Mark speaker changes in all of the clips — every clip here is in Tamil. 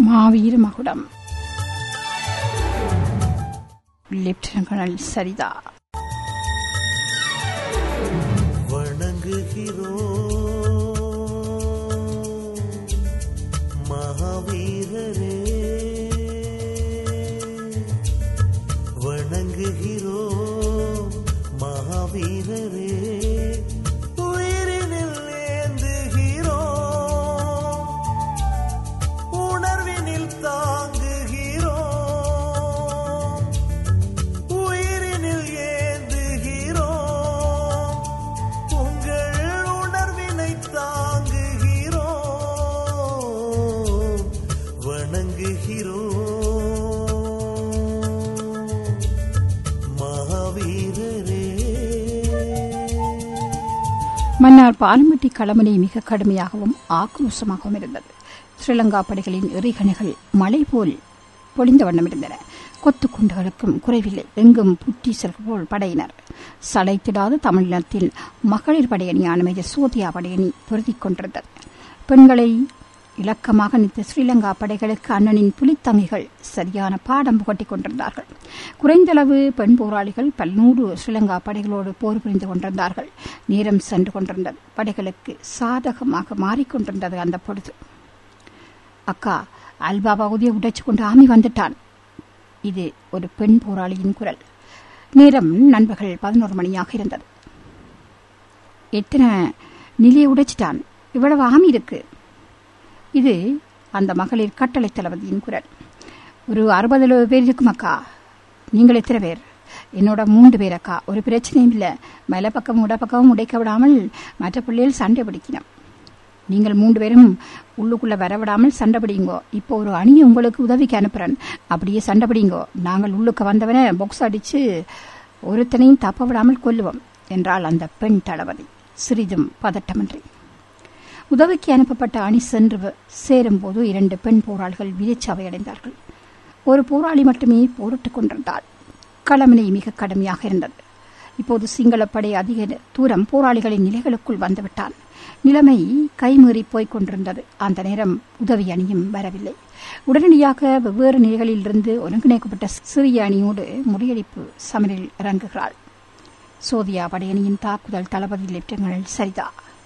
Speaker 1: மாவீர மகுடம் லெப்டினன்ட் கர்னல் சரிதா
Speaker 2: வணங்குகிறோம் மகாவீரரே வணங்குகிறோம் மகாவீரரே உயிரினில் ஏந்துகிறோம் உணர்வினில் தாங்குகிறோம் உயிரினில் ஏந்துகிறோம் உங்கள் உணர்வினை தாங்குகிறோம் வணங்குகிறோம் மகாவீரரே
Speaker 1: மன்னார் பாலமட்டி களமனை மிக கடுமையாகவும் ஆக்ரோஷமாகவும் இருந்தது ஸ்ரீலங்கா படைகளின் எறிகணைகள் மழை போல் பொழிந்த வண்ணம் இருந்தன கொத்து குண்டுகளுக்கும் குறைவில்லை எங்கும் புட்டீசல் போல் படையினர் சளைத்திடாத தமிழினத்தில் மகளிர் படையணியான மேஜர் சோதியா படையணி பொருதிக் கொண்டிருந்தது பெண்களை இலக்கமாக நிற்ற ஸ்ரீலங்கா படைகளுக்கு அண்ணனின் புலித்தங்கிகள் சரியான பாடம் புகட்டிக் கொண்டிருந்தார்கள் குறைந்தளவு பெண் போராளிகள் பல்நூறு ஸ்ரீலங்கா படைகளோடு போர் புரிந்து கொண்டிருந்தார்கள் நேரம் சென்று கொண்டிருந்தது படைகளுக்கு சாதகமாக மாறிக்கொண்டிருந்தது அந்த பொழுது அக்கா அல்பா பகுதியை உடைச்சு கொண்டு ஆமி வந்துட்டான் இது ஒரு பெண் போராளியின் குரல் நேரம் நண்பர்கள் பதினோரு மணியாக இருந்தது எத்தனை நிலையை உடைச்சிட்டான் இவ்வளவு ஆமி இருக்கு இது அந்த மகளிர் கட்டளை தளபதியின் குரல் ஒரு அறுபது பேர் இருக்கும் அக்கா நீங்கள் எத்தனை பேர் என்னோட மூன்று பேர் அக்கா ஒரு பிரச்சனையும் இல்லை மேல பக்கம் உட பக்கமும் உடைக்க விடாமல் மற்ற பிள்ளைகள் சண்டை பிடிக்கணும் நீங்கள் மூன்று பேரும் உள்ளுக்குள்ள வரவிடாமல் சண்டை பிடிங்கோ இப்போ ஒரு அணியை உங்களுக்கு உதவிக்கு அனுப்புறேன் அப்படியே சண்டை பிடிங்கோ நாங்கள் உள்ளுக்கு வந்தவனை பொக்ஸ் அடிச்சு ஒருத்தனையும் தப்ப விடாமல் கொல்லுவோம் என்றால் அந்த பெண் தளபதி சிறிதும் பதட்டமின்றி உதவிக்கு அனுப்பப்பட்ட அணி சென்று சேரும்போது இரண்டு பெண் போராளிகள் வீரச்சாவை அடைந்தார்கள் ஒரு போராளி மட்டுமே போரிட்டுக் கொண்டிருந்தாள் களமினை மிக கடுமையாக இருந்தது இப்போது சிங்களப்படை அதிக தூரம் போராளிகளின் நிலைகளுக்குள் வந்துவிட்டான் நிலைமை கைமீறி போய்க் கொண்டிருந்தது அந்த நேரம் உதவி அணியும் வரவில்லை உடனடியாக வெவ்வேறு நிலைகளிலிருந்து ஒருங்கிணைக்கப்பட்ட சிறிய அணியோடு முறியடிப்பு சமரில் இறங்குகிறாள் சோதியா படையணியின் தாக்குதல் தளபதி லெப்டினல் சரிதா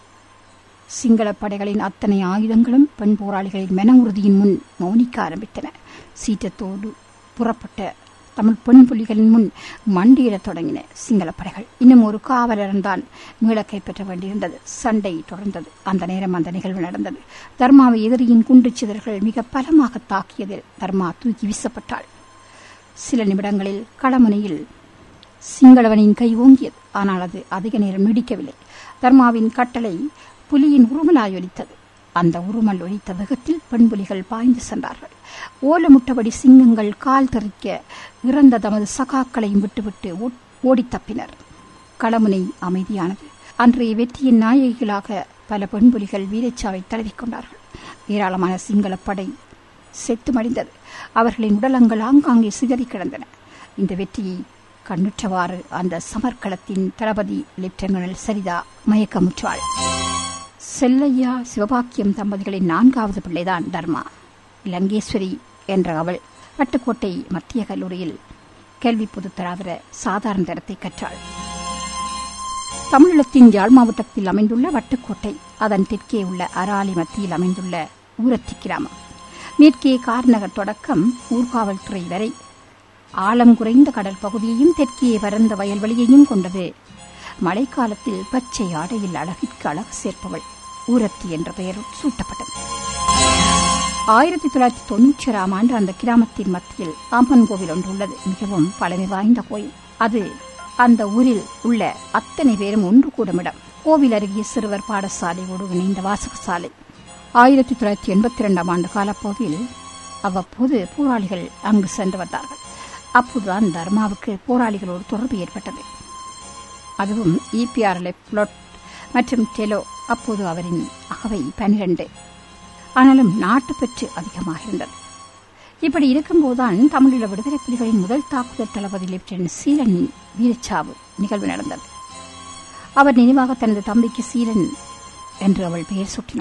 Speaker 1: சிங்கள படைகளின் அத்தனை ஆயுதங்களும் பெண் போராளிகளின் மன உறுதியின் முன் மௌனிக்க ஆரம்பித்தன சீற்றத்தோடு புறப்பட்ட தமிழ் பெண் புலிகளின் முன் மண்டியிடத் தொடங்கின சிங்கள படைகள் இன்னும் ஒரு காவலரன் தான் மீள கைப்பற்ற வேண்டியிருந்தது சண்டை தொடர்ந்தது அந்த நேரம் அந்த நிகழ்வு நடந்தது தர்மாவை எதிரியின் குண்டு சிதறல்கள் மிக பலமாக தாக்கியதில் தர்மா தூக்கி வீசப்பட்டாள் சில நிமிடங்களில் களமுனையில் சிங்களவனின் கை ஓங்கியது ஆனால் அது அதிக நேரம் நீடிக்கவில்லை தர்மாவின் கட்டளை புலியின் உருமலாய் ஒலித்தது அந்த உருமல் ஒலித்த வேகத்தில் பெண் புலிகள் பாய்ந்து சென்றார்கள் ஓலமுட்டபடி சிங்கங்கள் கால் தெறிக்க இறந்த தமது சகாக்களையும் விட்டுவிட்டு ஓடித் தப்பினர் களமுனை அமைதியானது அன்றைய வெற்றியின் நாயகிகளாக பல பெண் புலிகள் வீரச்சாவை தழுவிக்கொண்டார்கள் ஏராளமான சிங்களப்படை செத்து மடிந்தது அவர்களின் உடலங்கள் ஆங்காங்கே சிதறி கிடந்தன இந்த வெற்றியை கண்ணுற்றவாறு அந்த சமர்க்களத்தின் தளபதி லெப்டினல் சரிதா மயக்கமுற்றாள் செல்லையா சிவபாக்கியம் தம்பதிகளின் நான்காவது பிள்ளைதான் தர்மா லங்கேஸ்வரி என்ற அவள் வட்டுக்கோட்டை மத்திய கல்லூரியில் கேள்வி பொதுத்தராதர சாதாரண தரத்தை கற்றாள் தமிழீழத்தின் யாழ் மாவட்டத்தில் அமைந்துள்ள வட்டுக்கோட்டை அதன் தெற்கே உள்ள அராலி மத்தியில் அமைந்துள்ள ஊரத்தி கிராமம் மேற்கே கார்நகர் தொடக்கம் ஊர்காவல்துறை வரை ஆழம் குறைந்த கடல் பகுதியையும் தெற்கே பரந்த வயல்வெளியையும் கொண்டது மழைக்காலத்தில் பச்சை ஆடையில் அழகிற்கு அழகு சேர்ப்பவள் ஊரத்தி என்ற பெயர் சூட்டப்பட்டது ஆயிரத்தி தொள்ளாயிரத்தி தொன்னூற்றி ஆறாம் ஆண்டு அந்த கிராமத்தின் மத்தியில் ஆம்பன் கோவில் ஒன்று உள்ளது மிகவும் பழமை வாய்ந்த கோயில் அது அந்த ஊரில் உள்ள அத்தனை பேரும் ஒன்று கூடும் இடம் கோவில் அருகே சிறுவர் பாடசாலையோடு இணைந்த வாசகசாலை ஆயிரத்தி தொள்ளாயிரத்தி எண்பத்தி இரண்டாம் ஆண்டு காலப்பகுதியில் அவ்வப்போது போராளிகள் அங்கு சென்று வந்தார்கள் அப்போதுதான் தர்மாவுக்கு போராளிகளோடு தொடர்பு ஏற்பட்டது அதுவும் இபிஆர்எல் பிளொட் மற்றும் டெலோ அப்போது அவரின் அகவை பனிரெண்டு ஆனாலும் நாட்டுப்பற்று அதிகமாக இருந்தது இப்படி இருக்கும்போதுதான் தமிழீழ விடுதலை புலிகளின் முதல் தாக்குதல் தளபதி லெப்டினன்ட் சீலனின் வீரச்சாவு நிகழ்வு நடந்தது அவர் நினைவாக தனது தம்பிக்கு சீலன் என்று அவள் பெயர் சூட்டினாள்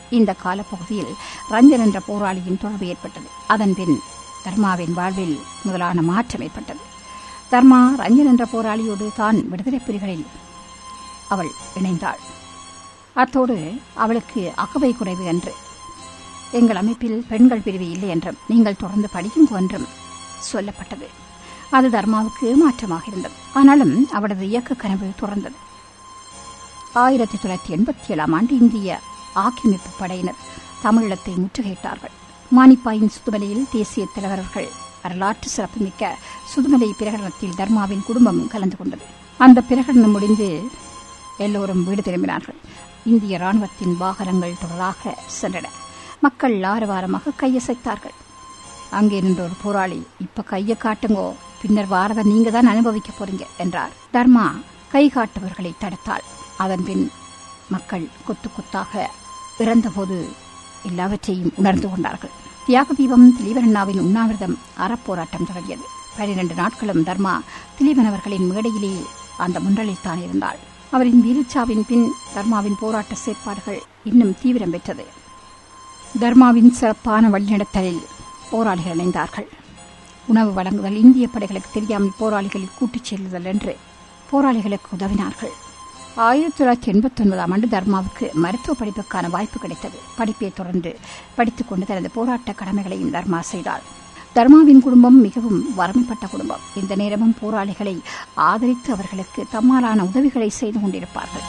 Speaker 1: இந்த காலப்பகுதியில் ரஞ்சன் என்ற போராளியின் தொடர்பு ஏற்பட்டது அதன் பின் தர்மாவின் வாழ்வில் முதலான மாற்றம் ஏற்பட்டது தர்மா ரஞ்சன் என்ற போராளியோடு தான் விடுதலை புலிகளில் அவள் இணைந்தாள் அத்தோடு அவளுக்கு அகவை குறைவு என்று எங்கள் அமைப்பில் பெண்கள் பிரிவு இல்லை என்றும் நீங்கள் தொடர்ந்து படிக்கும் என்றும் சொல்லப்பட்டது அது தர்மாவுக்கு மாற்றமாக இருந்தது ஆனாலும் அவளது இயக்க கனவு தொடர்ந்தது ஆயிரத்தி தொள்ளாயிரத்தி எண்பத்தி ஏழாம் ஆண்டு இந்திய ஆக்கிரமிப்பு படையினர் தமிழீழத்தை முற்றுகையிட்டார்கள் மானிப்பாயின் சுதுமலையில் தேசிய தலைவர்கள் வரலாற்று சிறப்புமிக்க சுதுமலை பிரகடனத்தில் தர்மாவின் குடும்பம் கலந்து கொண்டது அந்த பிரகடனம் முடிந்து எல்லோரும் வீடு திரும்பினார்கள் இந்திய ராணுவத்தின் வாகனங்கள் தொடராக சென்றன மக்கள் ஆரவாரமாக கையசைத்தார்கள் அங்கே நின்ற ஒரு போராளி இப்ப கைய காட்டுங்கோ பின்னர் வாரத நீங்க தான் அனுபவிக்க போறீங்க என்றார் தர்மா கை காட்டுபவர்களை தடுத்தாள் அதன் பின் மக்கள் கொத்து கொத்தாக இறந்தபோது எல்லாவற்றையும் உணர்ந்து கொண்டார்கள் தியாக தீபம் திலீபனண்ணாவின் உண்ணாவிரதம் அறப்போராட்டம் தொடங்கியது பனிரெண்டு நாட்களும் தர்மா திலீபன் அவர்களின் மேடையிலே அந்த முன்றலில் தான் இருந்தாள் அவரின் வீரச்சாவின் பின் தர்மாவின் போராட்ட செயற்பாடுகள் இன்னும் தீவிரம் பெற்றது தர்மாவின் சிறப்பான வழிநடத்தலில் போராளிகள் இணைந்தார்கள் உணவு வழங்குதல் இந்திய படைகளுக்கு தெரியாமல் போராளிகளில் கூட்டிச் செல்லுதல் என்று போராளிகளுக்கு உதவினார்கள் ஆயிரத்தி தொள்ளாயிரத்தி எண்பத்தி ஒன்பதாம் ஆண்டு தர்மாவுக்கு மருத்துவ படிப்புக்கான வாய்ப்பு கிடைத்தது படிப்பை தொடர்ந்து படித்துக் கொண்டு தனது போராட்ட கடமைகளையும் தர்மா செய்தாள் தர்மாவின் குடும்பம் மிகவும் வறுமைப்பட்ட குடும்பம் இந்த நேரமும் போராளிகளை ஆதரித்து அவர்களுக்கு தம்மாலான உதவிகளை செய்து கொண்டிருப்பார்கள்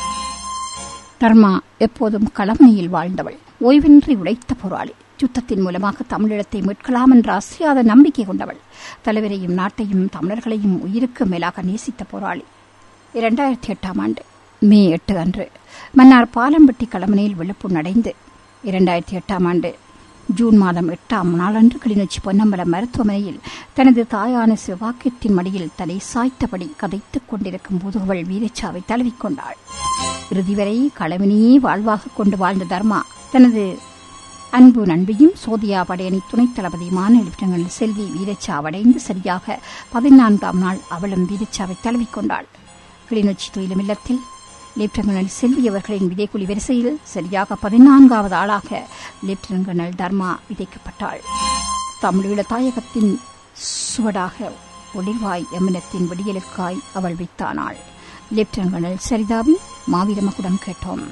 Speaker 1: தர்மா எப்போதும் களமணியில் வாழ்ந்தவள் ஓய்வின்றி உழைத்த போராளி யுத்தத்தின் மூலமாக தமிழீழத்தை மீட்கலாம் என்ற அசையாத நம்பிக்கை கொண்டவள் தலைவரையும் நாட்டையும் தமிழர்களையும் உயிருக்கு மேலாக நேசித்த போராளி இரண்டாயிரத்தி எட்டாம் ஆண்டு மே எட்டு அன்று மன்னார் பாலம்பட்டி களமனையில் விழுப்புண் அடைந்து இரண்டாயிரத்தி எட்டாம் ஆண்டு ஜூன் மாதம் எட்டாம் நாளன்று கிளிநொச்சி பொன்னம்பலம் மருத்துவமனையில் தனது தாயான சிவாக்கியத்தின் மடியில் தலை சாய்த்தபடி கதைத்துக் கொண்டிருக்கும் போது அவள் வீரச்சாவை தழுவிக்கொண்டாள் இறுதி வரை களவினையே வாழ்வாக கொண்டு வாழ்ந்த தர்மா தனது அன்பு நண்பியும் சோதியா படையணி துணைத் தளபதியுமான லெப்டினல் செல்வி வீரச்சாவடைந்து சரியாக பதினான்காம் நாள் அவளும் வீரச்சாவை தழுவிக்கொண்டாள் கிளிநொச்சி துயிலும் இல்லத்தில் லெப்டினல் செல்வி அவர்களின் விதைக்குழி வரிசையில் சரியாக பதினான்காவது ஆளாக லெப்டினல் தர்மா விதைக்கப்பட்டாள் தமிழீழ தாயகத்தின் சுவடாக ஒளிர்வாய் எமினத்தின் விடியலுக்காய் அவள் வித்தானாள் லெப்டினல் சரிதாவின் மாவீரமகுடம் கேட்டோம்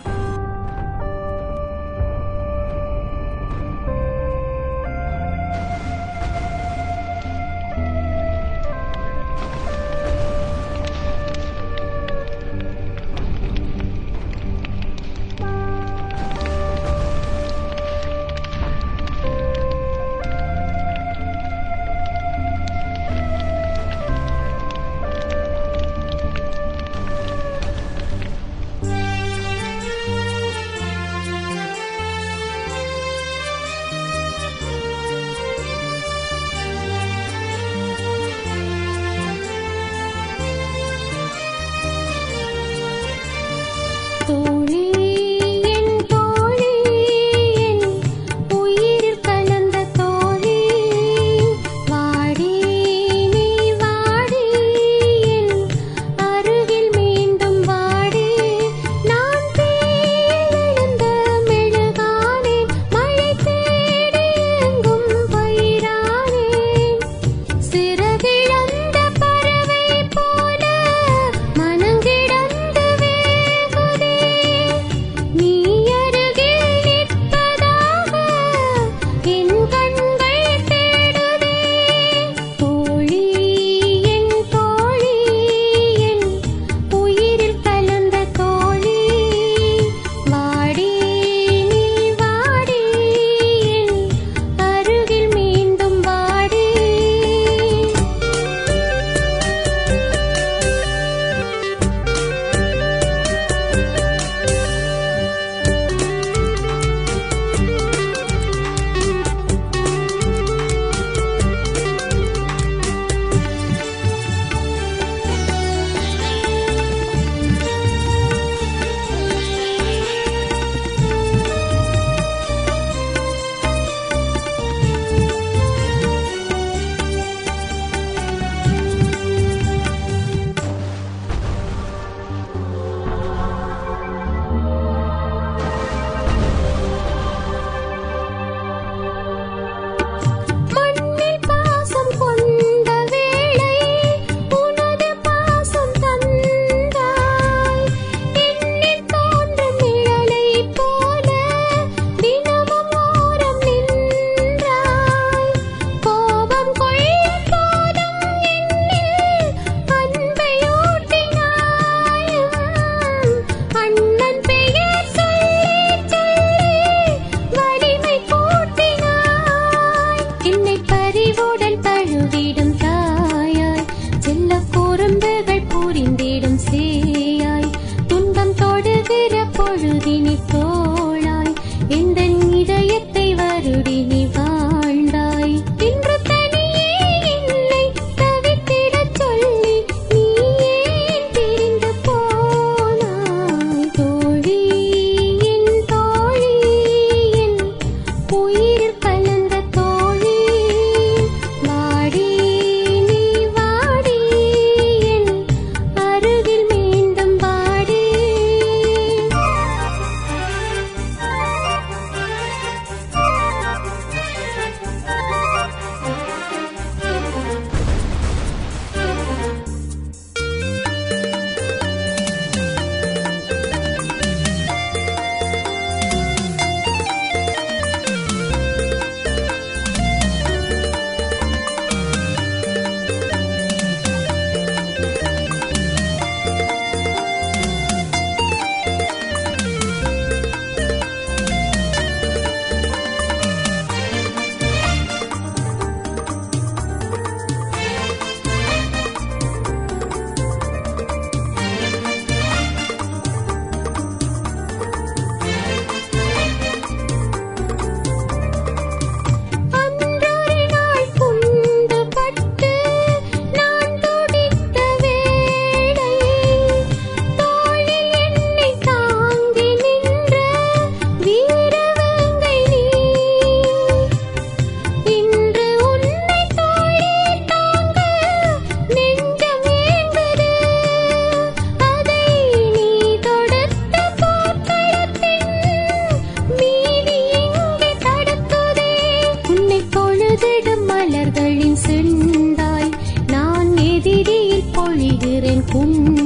Speaker 3: உருகிடும் மலர்களின் செண்டாய் நான் எதிரியில் பொழிகிறேன் குண்டு